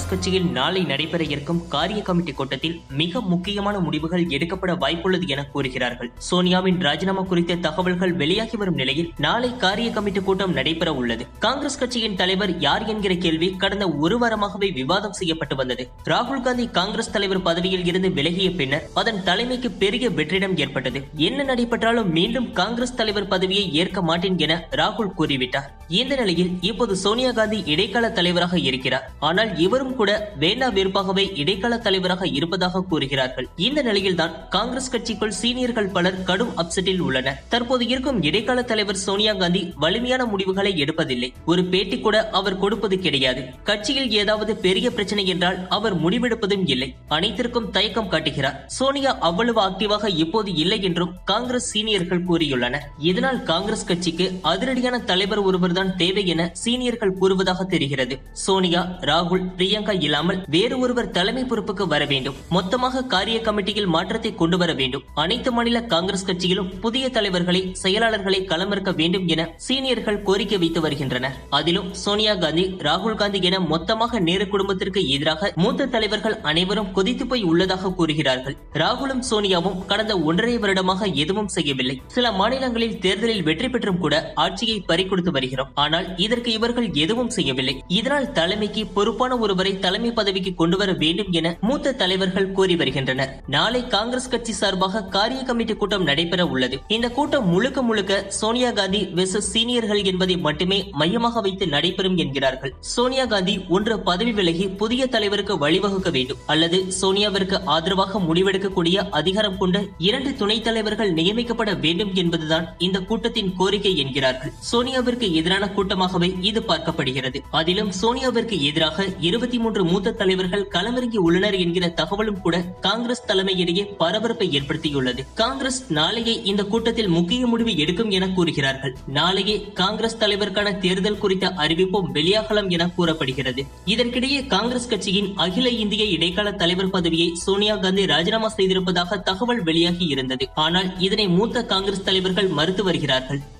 காங்கிரஸ் கட்சியில் நாளை நடைபெற இருக்கும் காரிய கமிட்டி கூட்டத்தில் மிக முக்கியமான முடிவுகள் எடுக்கப்பட வாய்ப்புள்ளது என கூறுகிறார்கள் சோனியாவின் ராஜினாமா குறித்த தகவல்கள் வெளியாகி வரும் நிலையில் நாளை காரிய கமிட்டி கூட்டம் நடைபெற உள்ளது காங்கிரஸ் கட்சியின் தலைவர் யார் என்கிற கேள்வி கடந்த ஒரு வாரமாகவே விவாதம் செய்யப்பட்டு வந்தது ராகுல் காந்தி காங்கிரஸ் தலைவர் பதவியில் இருந்து விலகிய பின்னர் அதன் தலைமைக்கு பெரிய வெற்றிடம் ஏற்பட்டது என்ன நடைபெற்றாலும் மீண்டும் காங்கிரஸ் தலைவர் பதவியை ஏற்க மாட்டேன் என ராகுல் கூறிவிட்டார் இந்த நிலையில் இப்போது சோனியா காந்தி இடைக்கால தலைவராக இருக்கிறார் ஆனால் இவரும் கூட வேண்டா வெறுப்பாகவே இடைக்கால தலைவராக இருப்பதாக கூறுகிறார்கள் இந்த நிலையில்தான் காங்கிரஸ் கட்சிக்குள் சீனியர்கள் பலர் கடும் அப்செட்டில் உள்ளனர் தற்போது இருக்கும் இடைக்கால தலைவர் சோனியா காந்தி வலிமையான முடிவுகளை எடுப்பதில்லை ஒரு பேட்டி கூட அவர் கொடுப்பது கிடையாது கட்சியில் ஏதாவது பெரிய பிரச்சனை என்றால் அவர் முடிவெடுப்பதும் இல்லை அனைத்திற்கும் தயக்கம் காட்டுகிறார் சோனியா அவ்வளவு ஆக்டிவாக இப்போது இல்லை என்றும் காங்கிரஸ் சீனியர்கள் கூறியுள்ளனர் இதனால் காங்கிரஸ் கட்சிக்கு அதிரடியான தலைவர் ஒருவர்தான் தேவை என சீனியர்கள் கூறுவதாக தெரிகிறது சோனியா ராகுல் பிரியங்கா இல்லாமல் வேறு ஒருவர் தலைமை பொறுப்புக்கு வர வேண்டும் மொத்தமாக காரிய கமிட்டியில் மாற்றத்தை கொண்டு வர வேண்டும் அனைத்து மாநில காங்கிரஸ் கட்சியிலும் புதிய தலைவர்களை செயலாளர்களை களமிறக்க வேண்டும் என சீனியர்கள் கோரிக்கை வைத்து வருகின்றனர் அதிலும் சோனியா காந்தி ராகுல் காந்தி என மொத்தமாக நேரு குடும்பத்திற்கு எதிராக மூத்த தலைவர்கள் அனைவரும் கொதித்து போய் உள்ளதாக கூறுகிறார்கள் ராகுலும் சோனியாவும் கடந்த ஒன்றரை வருடமாக எதுவும் செய்யவில்லை சில மாநிலங்களில் தேர்தலில் வெற்றி பெற்றும் கூட ஆட்சியை பறிகொடுத்து வருகிறோம் ஆனால் இதற்கு இவர்கள் எதுவும் செய்யவில்லை இதனால் தலைமைக்கு பொறுப்பான ஒருவரை தலைமை பதவிக்கு கொண்டு வர வேண்டும் என மூத்த தலைவர்கள் கோரி வருகின்றனர் நாளை காங்கிரஸ் கட்சி சார்பாக காரிய கமிட்டி கூட்டம் நடைபெற உள்ளது இந்த கூட்டம் முழுக்க முழுக்க சோனியா காந்தி வெர்சஸ் சீனியர்கள் என்பதை மட்டுமே மையமாக வைத்து நடைபெறும் என்கிறார்கள் சோனியா காந்தி ஒன்று பதவி விலகி புதிய தலைவருக்கு வழிவகுக்க வேண்டும் அல்லது சோனியாவிற்கு ஆதரவாக முடிவெடுக்கக்கூடிய அதிகாரம் கொண்ட இரண்டு துணைத் தலைவர்கள் நியமிக்கப்பட வேண்டும் என்பதுதான் இந்த கூட்டத்தின் கோரிக்கை என்கிறார்கள் சோனியாவிற்கு எதிரான கூட்டமாகவே இது பார்க்கப்படுகிறது அதிலும் சோனியாவிற்கு எதிராக இருபத்தி மூன்று மூத்த தலைவர்கள் களமிறங்கி உள்ளனர் என்கிற தகவலும் கூட காங்கிரஸ் தலைமையிடையே பரபரப்பை ஏற்படுத்தியுள்ளது காங்கிரஸ் நாளையே இந்த கூட்டத்தில் முக்கிய முடிவு எடுக்கும் என கூறுகிறார்கள் நாளையே காங்கிரஸ் தலைவருக்கான தேர்தல் குறித்த அறிவிப்பும் வெளியாகலாம் என கூறப்படுகிறது இதற்கிடையே காங்கிரஸ் கட்சியின் அகில இந்திய இடைக்கால தலைவர் பதவியை சோனியா காந்தி ராஜினாமா செய்திருப்பதாக தகவல் வெளியாகி இருந்தது ஆனால் இதனை மூத்த காங்கிரஸ் தலைவர்கள் மறுத்து வருகிறார்கள்